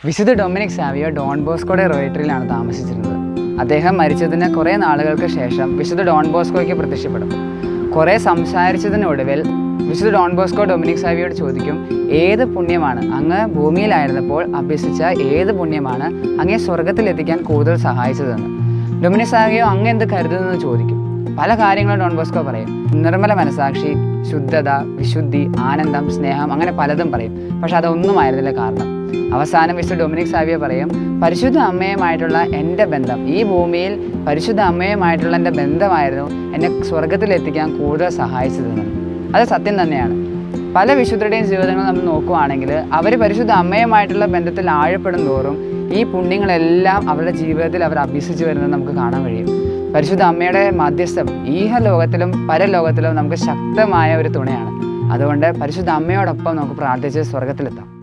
വിശുദ്ധ Dominic Savio Don ബോസ്കോയുടെ റോയറ്ററിയിലാണ് താമസിച്ചിരുന്നത് അദ്ദേഹം മരിച്ചതിന് കുറേ നാളുകൾക്ക് ശേഷം വിശുദ്ധ ഡോൺ ബോസ്കോയ്ക്ക് പ്രത്യക്ഷപ്പെടും കുറേ സംസാരിച്ചതിനൊടുവിൽ വിശുദ്ധ ഡോൺ ബോസ്കോ ഡൊമിനിക് സാവിയോട് ചോദിക്കും ഏത് പുണ്യമാണ് അങ്ങ് ഭൂമിയിലായിരുന്നപ്പോൾ അഭ്യസിച്ച ഏത് പുണ്യമാണ് അങ്ങേ സ്വർഗത്തിലെത്തിക്കാൻ കൂടുതൽ സഹായിച്ചതെന്ന് ഡൊമിനിക് സാവിയോ അങ്ങ് എന്ത് കരുതുന്നെന്ന് ചോദിക്കും പല കാര്യങ്ങളും ഡോൺ ബോസ്കോ പറയും നിർമ്മല മനസാക്ഷി ശുദ്ധത വിശുദ്ധി ആനന്ദം സ്നേഹം അങ്ങനെ പലതും പറയും പക്ഷെ അതൊന്നും ആയിരുന്നില്ല കാരണം അവസാനം വിശുദ്ധ ഡൊമിനിക് സാവിയ പറയും പരിശുദ്ധ അമ്മയുമായിട്ടുള്ള എൻ്റെ ബന്ധം ഈ ഭൂമിയിൽ പരിശുദ്ധ അമ്മയുമായിട്ടുള്ള എൻ്റെ ബന്ധമായിരുന്നു എന്നെ സ്വർഗത്തിലെത്തിക്കാൻ കൂടുതൽ സഹായിച്ചതെന്ന് അത് സത്യം തന്നെയാണ് പല വിശുദ്ധരുടെയും ജീവിതങ്ങൾ നമ്മൾ നോക്കുവാണെങ്കിൽ അവർ പരിശുദ്ധ അമ്മയുമായിട്ടുള്ള ബന്ധത്തിൽ ആഴപ്പെടും തോറും ഈ പുണ്യങ്ങളെല്ലാം അവരുടെ ജീവിതത്തിൽ അവർ അഭ്യസിച്ചു വരുന്നത് നമുക്ക് കാണാൻ കഴിയും പരിശുദ്ധ അമ്മയുടെ മധ്യസ്ഥം ഈഹ ലോകത്തിലും പരലോകത്തിലും നമുക്ക് ശക്തമായ ഒരു തുണയാണ് അതുകൊണ്ട് പരിശുദ്ധ അമ്മയോടൊപ്പം നമുക്ക് പ്രാർത്ഥിച്ച് സ്വർഗത്തിലെത്താം